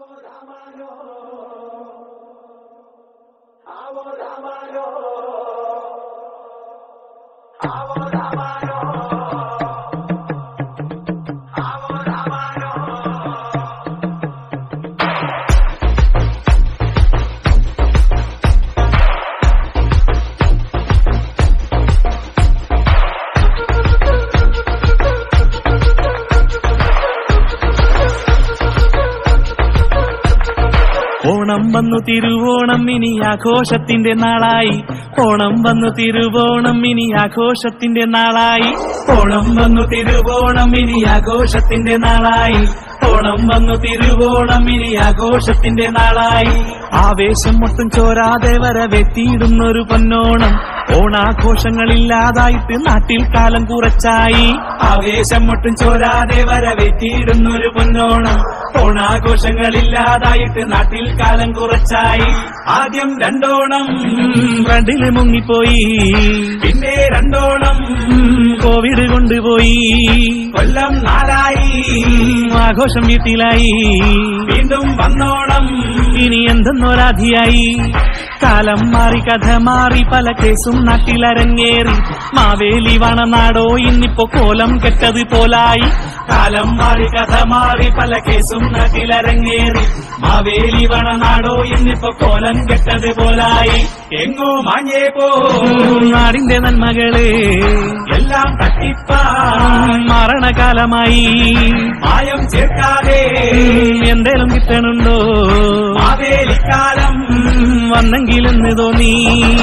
ഓണം വന്നു തിരുവോണം ഇനി ആഘോഷത്തിന്റെ നാളായി ഓണം വന്നു തിരുവോണം ഇനി ആഘോഷത്തിന്റെ നാളായി ഓണം വന്നു തിരുവോണം ഇനി ആഘോഷത്തിന്റെ നാളായി ഓണം വന്നു തിരുവോണം ഇനി ആഘോഷത്തിന്റെ നാളായി ആവേശം ഒട്ടും ചോരാതെ വരവെത്തിയിടുന്നൊരു പൊന്നോണം ഓണാഘോഷങ്ങളില്ലാതായിട്ട് നാട്ടിൽ കാലം കുറച്ചായി ആവേശം ഒട്ടും ചോരാതെ വരവെത്തിയിടുന്നൊരു പൊന്നോണം ഓണാഘോഷങ്ങളില്ലാതായിട്ട് നാട്ടിൽ കാലം കുറച്ചായി ആദ്യം രണ്ടോണം ഫ്രണ്ടില് മുങ്ങിപ്പോയി പിന്നെ രണ്ടോണം കോവിഡ് കൊണ്ടുപോയി കൊല്ലം നാലായി ആഘോഷം വീട്ടിലായി വീണ്ടും വന്നോണം ഇനി എന്തെന്നൊരാധിയായി കാലം മാറി കഥ മാറി പല കേസും നാട്ടിലരങ്ങേറി മാവേലി വണനാടോ ഇന്നിപ്പോ കോലം കെട്ടത് പോലായി കാലം മാറി കഥ മാറി പല കേസും നാട്ടിലരങ്ങേറി മാവേലി വണനാടോ ഇന്നിപ്പോ കോലം കെട്ടത് പോലായി എങ്ങോ മാഞ്ഞേ പോ നാടിന്റെ നന്മകള് എല്ലാം തട്ടിപ്പാ മരണകാലമായി മായം ചേർക്കാതെ എന്തേലും കിട്ടണുണ്ടോ മാവേലിക്കാലം വന്നെങ്കിലെന്ന് തോന്നി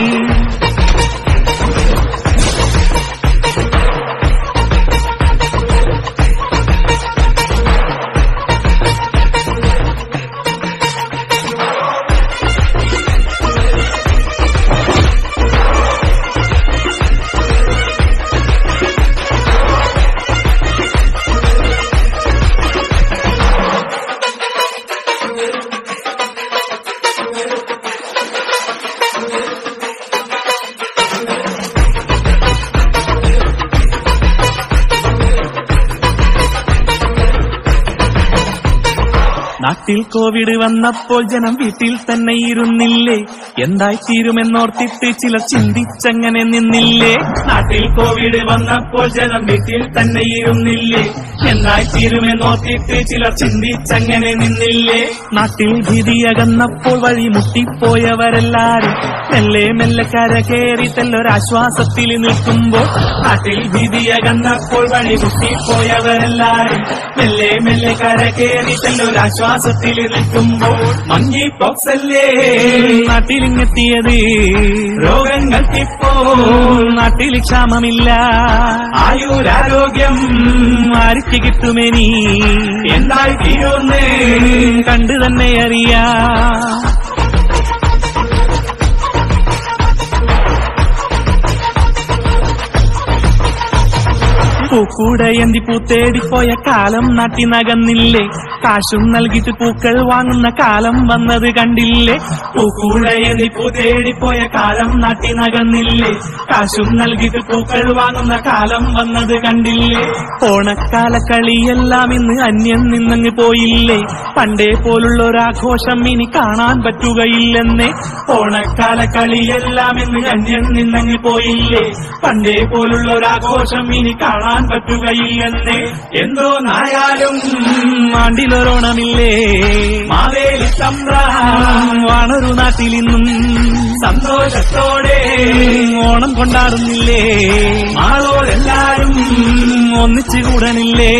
നാട്ടിൽ കോവിഡ് വന്നപ്പോൾ ജനം വീട്ടിൽ തന്നെ ഇരുന്നില്ലേ എന്തായി തീരുമെന്നോർത്തിട്ട് ചിലർ ചിന്തിച്ചങ്ങനെ നിന്നില്ലേ നാട്ടിൽ കോവിഡ് വന്നപ്പോൾ ജനം വീട്ടിൽ തന്നെ ഇരുന്നില്ലേ എന്തായി തീരുമെന്നോർത്തിട്ട് ചിലർ ചിന്തിച്ചങ്ങനെ നിന്നില്ലേ നാട്ടിൽ ഭീതിയകന്നപ്പോൾ വഴി മുട്ടിപ്പോയവരെല്ലാരും മെല്ലെ മെല്ലെ കരകേറി തെല്ലൊരാശ്വാസത്തിൽ നിൽക്കുമ്പോൾ നാട്ടിൽ ഭീതിയകന്നപ്പോൾ വഴി മുട്ടിപ്പോയവരെല്ലാരും മെല്ലെ മെല്ലെ കരകേറി തെല്ലൊരാശ്വാസത്തിൽ നിൽക്കുമ്പോൾ മങ്കി പോക്സ് അല്ലേ നാട്ടിലിങ്ങെത്തിയത് രോഗങ്ങൾക്കിപ്പോൾ നാട്ടിൽ ക്ഷാമമില്ല ആയുരാരോഗ്യം ആർക്ക് കിട്ടുമെനി എന്തായി തീരുന്ന് കണ്ടു തന്നെ അറിയാം പൂക്കൂടയന്തി പൂത്തേടിപ്പോയ കാലം നാട്ടിനകന്നില്ലേ കാശും നൽകിയിട്ട് പൂക്കൾ വാങ്ങുന്ന കാലം വന്നത് കണ്ടില്ലേ പൂക്കൂടയന്തി പൂത്തേടിപ്പോയ കാലം നാട്ടിനകന്നില്ലേ കാശും നൽകിയിട്ട് പൂക്കൾ വാങ്ങുന്ന കാലം വന്നത് കണ്ടില്ലേ ഓണക്കാല കളിയെല്ലാം ഇന്ന് അന്യം നിന്നങ്ങ് പോയില്ലേ പണ്ടേ പോലുള്ള ഒരാഘോഷം ഇനി കാണാൻ പറ്റുകയില്ലെന്നേ ഓണക്കാല കളിയെല്ലാം ഇന്ന് അന്യം നിന്നങ്ങ് പോയില്ലേ പണ്ടേ പോലുള്ള ഒരാഘോഷം ഇനി കാണാൻ പറ്റുകയില്ലെന്നേ എന്തോ നായാലും ആണ്ടിലൊരോണമില്ലേ മാവേലി തമ്പ്ര വാണൊരു നാട്ടിലിന്നും സന്തോഷത്തോടെ ഓണം കൊണ്ടാടുന്നില്ലേ ആളോരെല്ലാരും ഒന്നിച്ചു കൂടണില്ലേ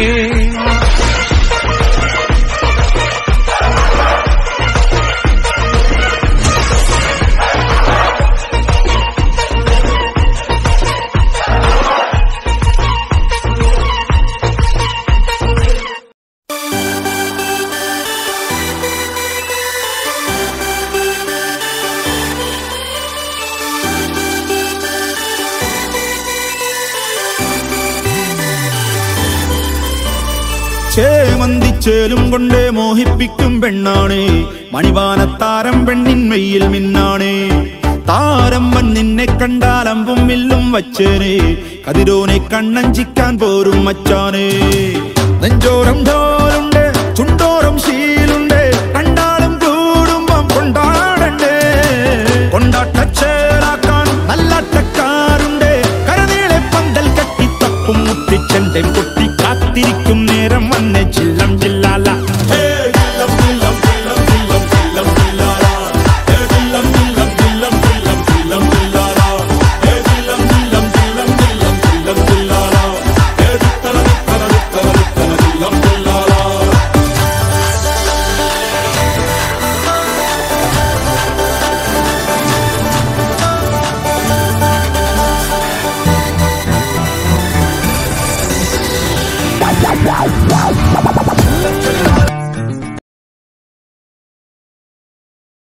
ചേമന്തിച്ചേലും കൊണ്ടേ മോഹിപ്പിക്കും പെണ്ണാണ് മണിവാനത്താരം പെണ്ണിൻ മെയ്യിൽ മിന്നാണ് താരം വൻ നിന്നെ കണ്ടാൽ അമ്പും വില്ലും വച്ചേനെ കതിരോനെ കണ്ണഞ്ചിക്കാൻ പോരും മച്ചാന് നെഞ്ചോരം ഢോലുണ്ട് ചുണ്ടോരം ശീലുണ്ട് കാത്തിരിക്കും നേരം വന്ന് ചില്ലം ചില്ലാല